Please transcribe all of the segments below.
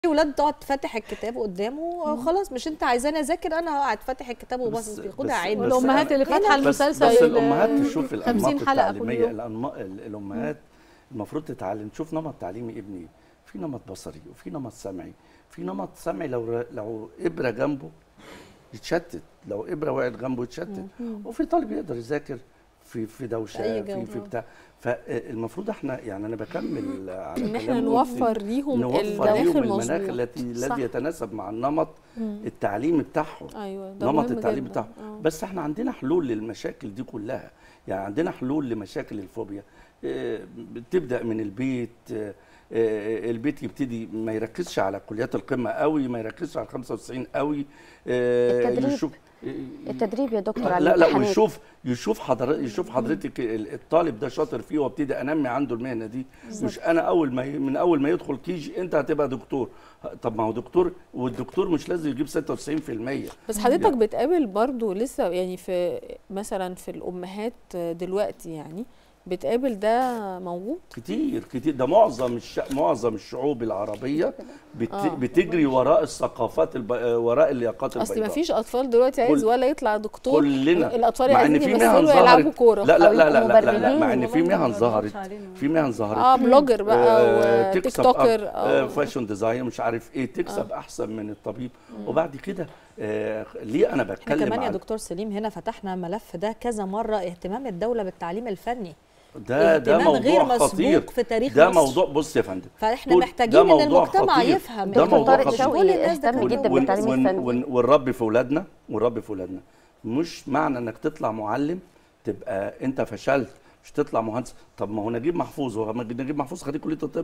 ولاد تقعد تفتح الكتاب قدامه وخلاص مش انت عايزاني اذاكر انا هقعد فاتح الكتاب وباصص بس- فيه بس- خدها عين بس- والامهات اللي فاتحه بس المسلسل بس ال- الامهات تشوف 50 الانماط حلقة كل التعليميه يوم. الأنما- ال- الامهات المفروض تتعلم تشوف نمط تعليمي ابني في نمط بصري وفي نمط سمعي في نمط سمعي لو لو ابره جنبه يتشتت لو ابره وقعت جنبه يتشتت وفي طالب يقدر يذاكر في في أي دوشه جو. في في بتاع فالمفروض احنا يعني انا بكمل على ان احنا كلام نوفر أختي. ليهم نوفر المناخ ليهم المناخ المظبوط التي صح. الذي يتناسب مع النمط التعليمي بتاعهم ايوه ده نمط مهم التعليم جداً. بتاعهم آه. بس احنا عندنا حلول للمشاكل دي كلها يعني عندنا حلول لمشاكل الفوبيا آه، بتبدا من البيت آه، آه، البيت يبتدي ما يركزش على كليات القمه قوي ما يركزش على 95 قوي آه، التدريب. يشوف التدريب يا دكتور لا على لا الامتحانات. ويشوف يشوف حضرتك يشوف حضرتك ال- الطالب ده شاطر فيه وابتدي انمي عنده المهنه دي مش انا اول ما ي- من اول ما يدخل كيجي انت هتبقى دكتور طب ما هو دكتور والدكتور مش لازم يجيب 96% بس حضرتك بتقابل برضو لسه يعني في مثلا في الامهات دلوقتي يعني بتقابل ده موجود كتير كتير ده معظم الش... معظم الشعوب العربيه بت... آه. بتجري وراء الثقافات الب... وراء اللياقات اصل البيضاء ما فيش اطفال دلوقتي عايز كل- ولا يطلع دكتور كلنا الاطفال مع ان عايزين في مهن يمثلوا يلعبوا ظهرت كوره لا لا أو لا لا يبقوا لا, لا, لا مع ان في مبرمجين. مهن ما ظهرت يضغطش علينا. في مهن ظهرت اه بلوجر بقى آه، وتيك تكسب توكر أك- آه، اه فاشن ديزاين مش عارف ايه تكسب احسن من الطبيب وبعد كده آه، ليه انا احنا بتكلم كمان يا عن دكتور سليم هنا فتحنا ملف ده كذا مره اهتمام الدوله بالتعليم الفني ده ده اهتمام غير موضوع خطير مسبوق في تاريخ ده مصر. موضوع بص يا فندم فاحنا طول- محتاجين ده ان موضوع المجتمع خطير. يفهم ده إن موضوع مش خطير. كل الناس ده اهتم كان جدا موجود. بالتعليم ون- الفني. ون- ونربي في اولادنا ونربي في اولادنا مش معنى انك تطلع معلم تبقى انت فشلت مش تطلع مهندس طب ما هو نجيب محفوظ هو نجيب محفوظ خريج كليه الطب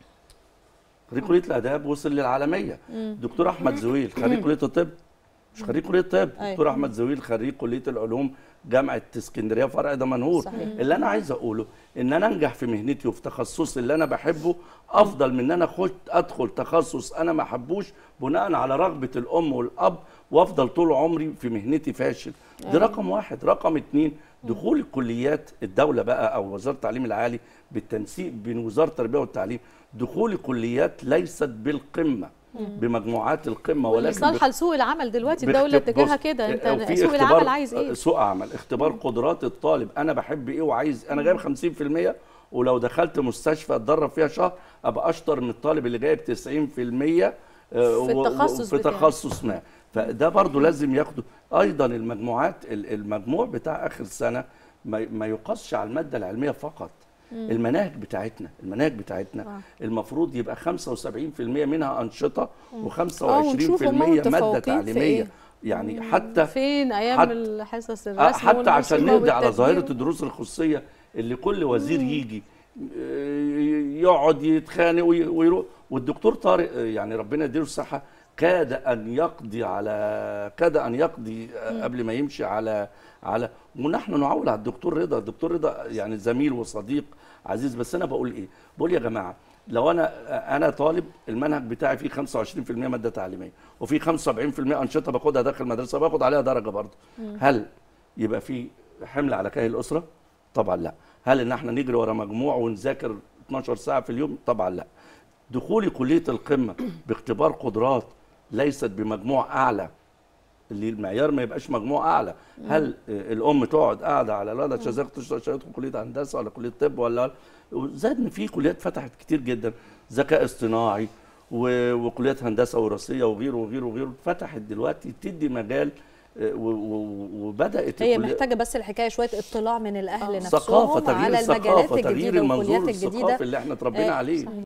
خريج كليه الاداب وصل للعالميه دكتور احمد زويل خريج كليه الطب مش خريج كليه الطب أيوة. دكتور احمد زويل خريج كليه العلوم جامعه اسكندريه فرع دمنهور صحيح. اللي انا عايز اقوله ان انا انجح في مهنتي وفي تخصصي اللي انا بحبه افضل من ان انا اخش ادخل تخصص انا ما احبوش بناء على رغبه الام والاب وافضل طول عمري في مهنتي فاشل دي رقم واحد رقم اتنين دخول الكليات الدوله بقى او وزاره التعليم العالي بالتنسيق بين وزاره التربيه والتعليم دخول الكليات ليست بالقمه بمجموعات القمه واللي ولكن صالحه لسوق العمل دلوقتي الدوله باخت- اتجاهها بص، كده آه، انت وفي سوق اختبار- العمل عايز ايه آه، سوق عمل اختبار قدرات الطالب انا بحب ايه وعايز انا جايب 50% ولو دخلت مستشفى اتدرب فيها شهر ابقى اشطر من الطالب اللي جايب 90% آه، في و- و- التخصص في بتاعه. تخصص ما فده برضو لازم ياخده ايضا المجموعات ال- المجموع بتاع اخر سنه ما ما يقاسش على الماده العلميه فقط المناهج بتاعتنا المناهج بتاعتنا المفروض يبقى 75% منها انشطه و25% ونشوف هم ماده متفوقين في تعليميه إيه. يعني حتى فين ايام حتى- الحصص آه، الرسم حتى عشان والموسيقى نقضي على والتدبير. ظاهره الدروس الخصوصيه اللي كل وزير يجي آه، يقعد يتخانق وي- ويروح والدكتور طارق آه، يعني ربنا يديله الصحه كاد ان يقضي على كاد ان يقضي آه، قبل ما يمشي على على ونحن نعول على الدكتور رضا الدكتور رضا يعني زميل وصديق عزيز بس انا بقول ايه بقول يا جماعه لو انا انا طالب المنهج بتاعي فيه 25% ماده تعليميه وفي 75% انشطه باخدها داخل المدرسه باخد عليها درجه برضه هل يبقى في حمل على كاهل الاسره طبعا لا هل ان احنا نجري ورا مجموع ونذاكر 12 ساعه في اليوم طبعا لا دخولي كليه القمه باختبار قدرات ليست بمجموع اعلى اللي المعيار ما يبقاش مجموع اعلى هل آه، الام تقعد قاعده على لا ده شذاك تدخل كليه هندسه ولا كليه طب ولا زائد ان في كليات فتحت كتير جدا ذكاء اصطناعي و- وكليات هندسه وراثيه وغيره وغيره وغيره فتحت دلوقتي تدي مجال آه، و- و- وبدات هي الكليات- محتاجه بس الحكايه شويه اطلاع من الاهل آه. نفسهم ثقافه تغيير على المجالات الثقافه تغيير الجديده المنظور والكليات الجديده الثقافي اللي احنا اتربينا آه، عليه